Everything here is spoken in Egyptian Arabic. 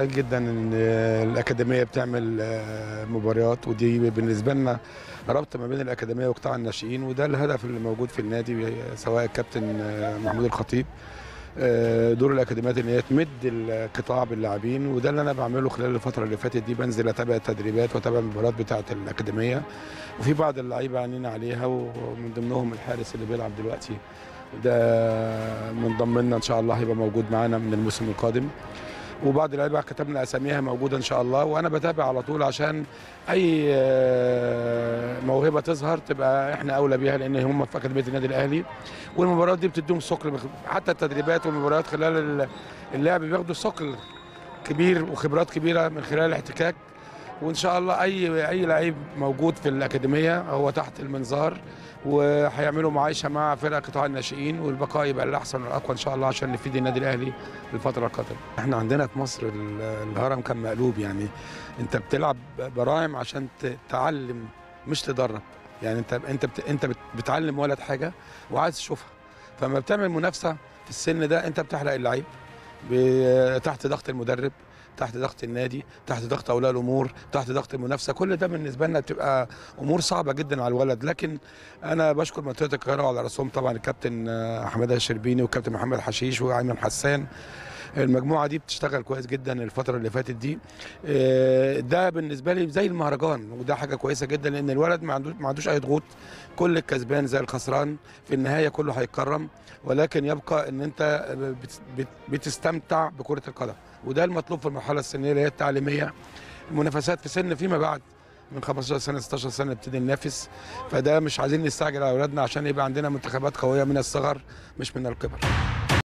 سعيد جدا ان الاكاديميه بتعمل آه، مباريات ودي بالنسبه لنا ربط ما بين الاكاديميه وقطاع الناشئين وده الهدف اللي موجود في النادي سواء الكابتن آه، محمود الخطيب آه، دور الاكاديميات ان هي تمد القطاع باللاعبين وده اللي انا بعمله خلال الفتره اللي فاتت دي بنزل اتابع التدريبات واتابع المباريات بتاعه الاكاديميه وفي بعض اللعيبه عينينا عليها ومن ضمنهم الحارس اللي بيلعب دلوقتي ده من ضمننا ان شاء الله هيبقى موجود معانا من الموسم القادم وبعض اللعيبه كتبنا اساميها موجوده ان شاء الله وانا بتابع على طول عشان اي آه، موهبه تظهر تبقى احنا اولى بيها لان هم في اكاديميه النادي الاهلي والمباريات دي بتديهم ثقل حتى التدريبات والمباريات خلال اللعب بياخدوا ثقل كبير وخبرات كبيره من خلال الاحتكاك وان شاء الله اي اي لعيب موجود في الاكاديميه هو تحت المنظار وهيعملوا معايشه مع فرق قطاع الناشئين والبقاء يبقى الاحسن والاقوى ان شاء الله عشان نفيد النادي الاهلي الفتره القادمه. احنا عندنا في مصر ال- الهرم كان مقلوب يعني انت بتلعب براعم عشان ت- تعلم مش تدرب يعني انت انت بت انت بت- بتعلم ولد حاجه وعايز تشوفها فلما بتعمل منافسه في السن ده انت بتحرق اللعيب ب- تحت ضغط المدرب تحت ضغط النادي تحت ضغط اولياء الامور تحت ضغط المنافسه كل ده بالنسبه لنا بتبقى امور صعبه جدا على الولد لكن انا بشكر منطقه القاهره وعلى راسهم طبعا الكابتن آه، حماده الشربيني والكابتن محمد حشيش وايمن حسان المجموعه دي بتشتغل كويس جدا الفتره اللي فاتت دي آه، ده بالنسبه لي زي المهرجان وده حاجه كويسه جدا لان الولد ما عندوش ما عندوش اي ضغوط كل الكسبان زي الخسران في النهايه كله هيتكرم ولكن يبقى ان انت بت- بت- بتستمتع بكره القدم وده المطلوب في المرحله السنيه اللي هي التعليميه المنافسات في سن فيما بعد من 15 سنه 16 سنه نبتدي ننافس فده مش عايزين نستعجل على اولادنا عشان يبقى عندنا منتخبات قويه من الصغر مش من الكبر